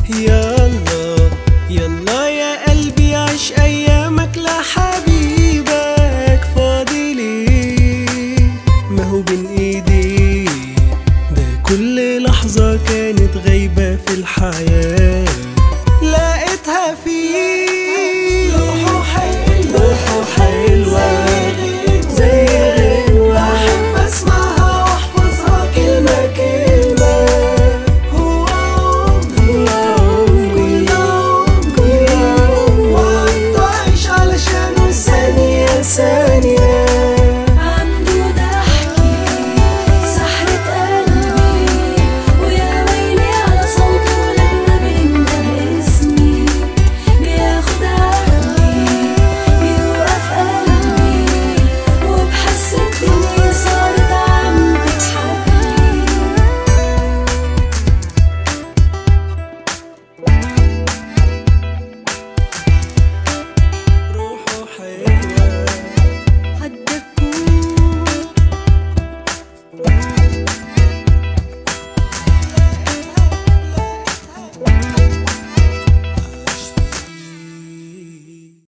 يلا يلا يا قلبي عيش ايامك لحبيبك فاضي ليه ما هو بين ايدي ده كل لحظة كانت غايبة في الحياة لقيتها فيه روحه حلوة روحه حلوة زي غنوة بحب اسمعها واحفظها كلمة كلمة هو عمري كل يوم كل يوم وقت عايش علشانه ثانية ثانية عنده ضحكي سحرة قلبي ويا ويلي على صوته لما بينده اسمي بياخد عقلي بيوقف قلبي وبحس الدنيا صارت عم تضحكلي روحه حلوة عالدكوك